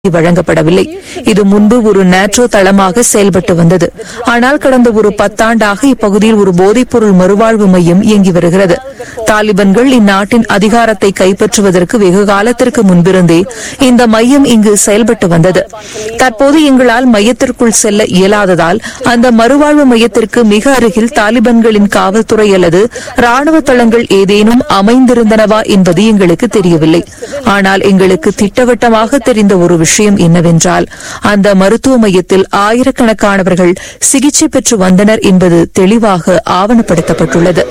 வழங்கப்படவில்லை இது முன்பு ஒரு நேட்ரோ தளமாக செயல்பட்டு வந்தது ஆனால் கடந்த ஒரு பத்தாண்டாக இப்பகுதியில் ஒரு போதைப்பொருள் மறுவாழ்வு மையம் இயங்கி வருகிறது தாலிபன்கள் இந்நாட்டின் அதிகாரத்தை கைப்பற்றுவதற்கு வெகு காலத்திற்கு முன்பிருந்தே இந்த மையம் இங்கு செயல்பட்டு வந்தது தற்போது எங்களால் மையத்திற்குள் செல்ல இயலாததால் அந்த மறுவாழ்வு மையத்திற்கு மிக அருகில் தாலிபன்களின் காவல்துறை அல்லது ராணுவ தளங்கள் ஏதேனும் அமைந்திருந்தனவா என்பது எங்களுக்கு தெரியவில்லை ஆனால் எங்களுக்கு திட்டவட்டமாக தெரிந்த ஒரு விஷயம் என்னவென்றால் அந்த மருத்துவ மையத்தில் ஆயிரக்கணக்கானவர்கள் சிகிச்சை பெற்று வந்தனர் என்பது தெளிவாக ஆவணப்படுத்தப்பட்டுள்ளது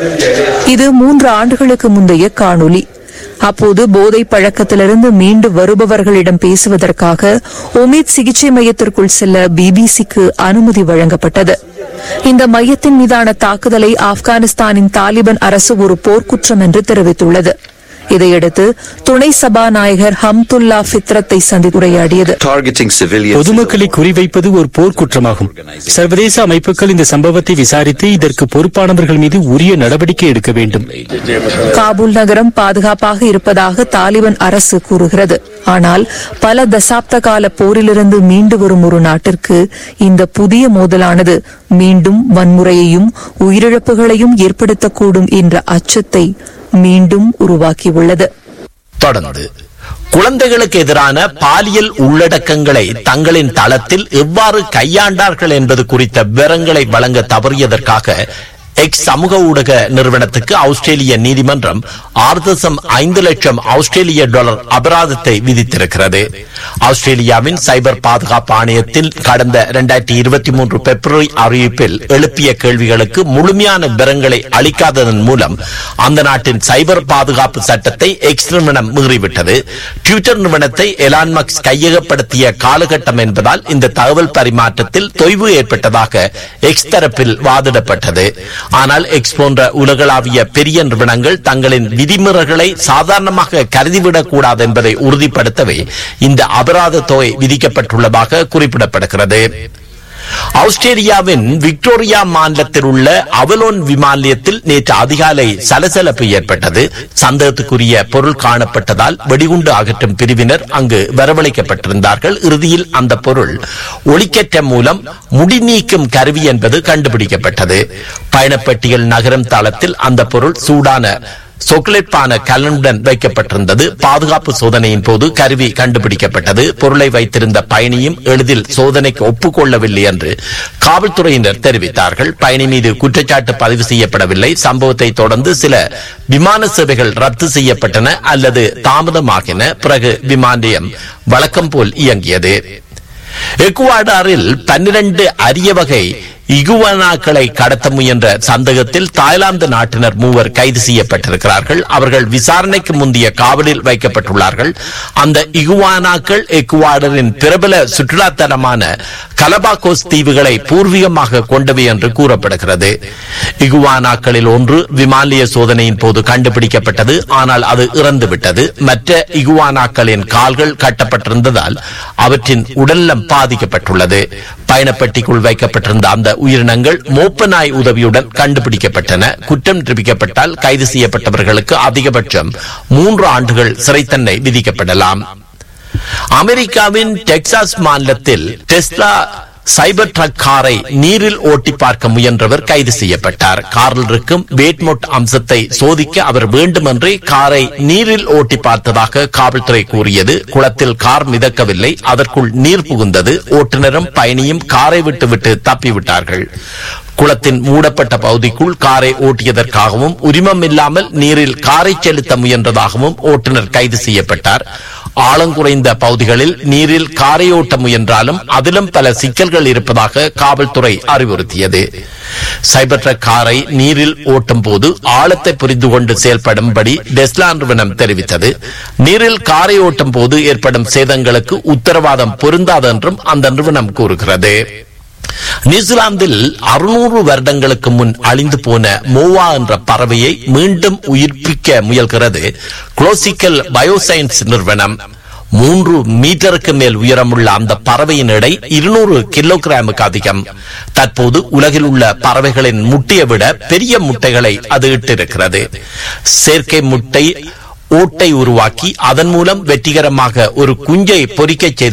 இது மூன்று ஆண்டுகளுக்கு முந்தைய காணொலி அப்போது போதை பழக்கத்திலிருந்து மீண்டு வருபவர்களிடம் பேசுவதற்காக ஒமித் சிகிச்சை மையத்திற்குள் செல்ல பிபிசிக்கு அனுமதி வழங்கப்பட்டது இந்த மையத்தின் மீதான தாக்குதலை ஆப்கானிஸ்தானின் தாலிபான் அரசு ஒரு போர்க்குற்றம் என்று தெரிவித்துள்ளது இதையடுத்து துணை சபாநாயகர் ஹம்துல்லா ஃபித்ரத்தை சந்தித்து உரையாடியது targeting civilians. பொதுமக்களை குறிவைப்பது ஒரு போர்க்குற்றமாகும் சர்வதேச அமைப்புகள் இந்த சம்பவத்தை விசாரித்து இதற்கு பொறுப்பானவர்கள் மீது உரிய நடவடிக்கை எடுக்க வேண்டும் காபூல் நகரம் பாதுகாப்பாக இருப்பதாக தாலிபான் அரசு கூறுகிறது ஆனால் பல தசாப்த கால போரிலிருந்து மீண்டு வரும் ஒரு நாட்டிற்கு இந்த புதிய மோதலானது மீண்டும் வன்முறையையும் உயிரிழப்புகளையும் ஏற்படுத்தக்கூடும் என்ற அச்சத்தை மீண்டும் உருவாக்கியுள்ளது தொடர்ந்து குழந்தைகளுக்கு எதிரான பாலியல் உள்ளடக்கங்களை தங்களின் தளத்தில் எவ்வாறு கையாண்டார்கள் என்பது குறித்த விவரங்களை வழங்க தவறியதற்காக எக்ஸ் சமூக ஊடக நிறுவனத்துக்கு ஆஸ்திரேலிய நீதிமன்றம் ஆறு தசம் ஐந்து லட்சம் ஆஸ்திரேலிய டாலர் அபராதத்தை விதித்திருக்கிறது ஆஸ்திரேலியாவின் சைபர் பாதுகாப்பு ஆணையத்தில் கடந்த இரண்டாயிரத்தி இருபத்தி மூன்று பிப்ரவரி அறிவிப்பில் எழுப்பிய கேள்விகளுக்கு முழுமையான விவரங்களை அளிக்காததன் மூலம் அந்த நாட்டின் சைபர் பாதுகாப்பு சட்டத்தை எக்ஸ் நிறுவனம் மீறிவிட்டது ட்விட்டர் நிறுவனத்தை எலான் மக்ஸ் கையகப்படுத்திய காலகட்டம் என்பதால் இந்த தகவல் பரிமாற்றத்தில் தொய்வு ஏற்பட்டதாக எக்ஸ் தரப்பில் வாதிடப்பட்டது ஆனால் எக்ஸ் போன்ற உலகளாவிய பெரிய நிறுவனங்கள் தங்களின் விதிமுறைகளை சாதாரணமாக கருதிவிடக் கூடாது என்பதை உறுதிப்படுத்தவே இந்த அபராத தொகை விதிக்கப்பட்டுள்ளதாக குறிப்பிடப்படுகிறது ஆஸ்திரேலியாவின் விக்டோரியா மாநிலத்தில் உள்ள அவலோன் விமான நிலையத்தில் நேற்று அதிகாலை சலசலப்பு ஏற்பட்டது சந்தேகத்துக்குரிய பொருள் காணப்பட்டதால் வெடிகுண்டு அகற்றும் பிரிவினர் அங்கு வரவழைக்கப்பட்டிருந்தார்கள் இறுதியில் அந்த பொருள் ஒளிக்கற்ற மூலம் முடி நீக்கும் கருவி என்பது கண்டுபிடிக்கப்பட்டது பயணப்பட்டியல் நகரம் தளத்தில் அந்த பொருள் சூடான சொக்லேட் பான கலனுடன் வைக்கப்பட்டிருந்தது பாதுகாப்பு சோதனையின் போது கருவி கண்டுபிடிக்கப்பட்டது பொருளை வைத்திருந்த பயணியும் எளிதில் சோதனைக்கு ஒப்புக்கொள்ளவில்லை என்று காவல்துறையினர் தெரிவித்தார்கள் பயணி மீது குற்றச்சாட்டு பதிவு செய்யப்படவில்லை சம்பவத்தை தொடர்ந்து சில விமான சேவைகள் ரத்து செய்யப்பட்டன அல்லது தாமதமாகின பிறகு விமான நிலையம் வழக்கம் போல் இயங்கியது எக்குவாடாரில் பன்னிரண்டு அரிய வகை இகுவனாக்களை கடத்த முயன்ற சந்தேகத்தில் தாய்லாந்து நாட்டினர் மூவர் கைது செய்யப்பட்டிருக்கிறார்கள் அவர்கள் விசாரணைக்கு முந்தைய காவலில் வைக்கப்பட்டுள்ளார்கள் அந்த இகுவானாக்கள் எக்குவாடரின் பிரபல சுற்றுலாத்தலமான கலபாகோஸ் தீவுகளை பூர்வீகமாக கொண்டவை என்று கூறப்படுகிறது இகுவானாக்களில் ஒன்று விமானிய சோதனையின் போது கண்டுபிடிக்கப்பட்டது ஆனால் அது இறந்துவிட்டது மற்ற இகுவானாக்களின் கால்கள் கட்டப்பட்டிருந்ததால் அவற்றின் உடல்நலம் பாதிக்கப்பட்டுள்ளது பயணப்பட்டிக்குள் வைக்கப்பட்டிருந்த அந்த உயிரினங்கள் மோப்ப நாய் உதவியுடன் கண்டுபிடிக்கப்பட்டன குற்றம் நிரூபிக்கப்பட்டால் கைது செய்யப்பட்டவர்களுக்கு அதிகபட்சம் மூன்று ஆண்டுகள் சிறை தண்டனை விதிக்கப்படலாம் அமெரிக்காவின் டெக்சாஸ் மாநிலத்தில் டெஸ்லா சைபர் ட்ரக் காரை நீரில் ஓட்டி பார்க்க முயன்றவர் கைது செய்யப்பட்டார் காரில் இருக்கும் வேட்மோட் அம்சத்தை சோதிக்க அவர் வேண்டுமென்றே காரை நீரில் ஓட்டி பார்த்ததாக காவல்துறை கூறியது குளத்தில் கார் மிதக்கவில்லை அதற்குள் நீர் புகுந்தது ஓட்டுநரும் பயணியும் காரை விட்டுவிட்டு தப்பிவிட்டார்கள் குளத்தின் மூடப்பட்ட பகுதிக்குள் காரை ஓட்டியதற்காகவும் உரிமம் இல்லாமல் நீரில் காரை செலுத்த முயன்றதாகவும் ஓட்டுநர் கைது செய்யப்பட்டார் ஆழங்குறைந்த பகுதிகளில் நீரில் காரை ஓட்ட முயன்றாலும் அதிலும் பல சிக்கல்கள் இருப்பதாக காவல்துறை அறிவுறுத்தியது சைபர் ட்ரக் காரை நீரில் ஓட்டும் போது ஆழத்தை புரிந்து கொண்டு செயல்படும்படி டெஸ்லா நிறுவனம் தெரிவித்தது நீரில் காரை ஓட்டும் போது ஏற்படும் சேதங்களுக்கு உத்தரவாதம் பொருந்தாது என்றும் அந்த நிறுவனம் கூறுகிறது நியூசிலாந்தில் அறுநூறு வருடங்களுக்கு முன் அழிந்து போன மோவா என்ற பறவையை மீண்டும் உயிர்ப்பிக்க முயல்கிறது குளோசிக்கல் பயோசைன்ஸ் நிறுவனம் மூன்று மீட்டருக்கு மேல் உயரமுள்ள அந்த பறவையின் எடை இருநூறு கிலோகிராமுக்கு அதிகம் தற்போது உலகில் உள்ள பறவைகளின் முட்டையை விட பெரிய முட்டைகளை அது இட்டிருக்கிறது செயற்கை முட்டை ஓட்டை உருவாக்கி அதன் மூலம் வெற்றிகரமாக ஒரு குஞ்சை பொறிக்கச் செய்து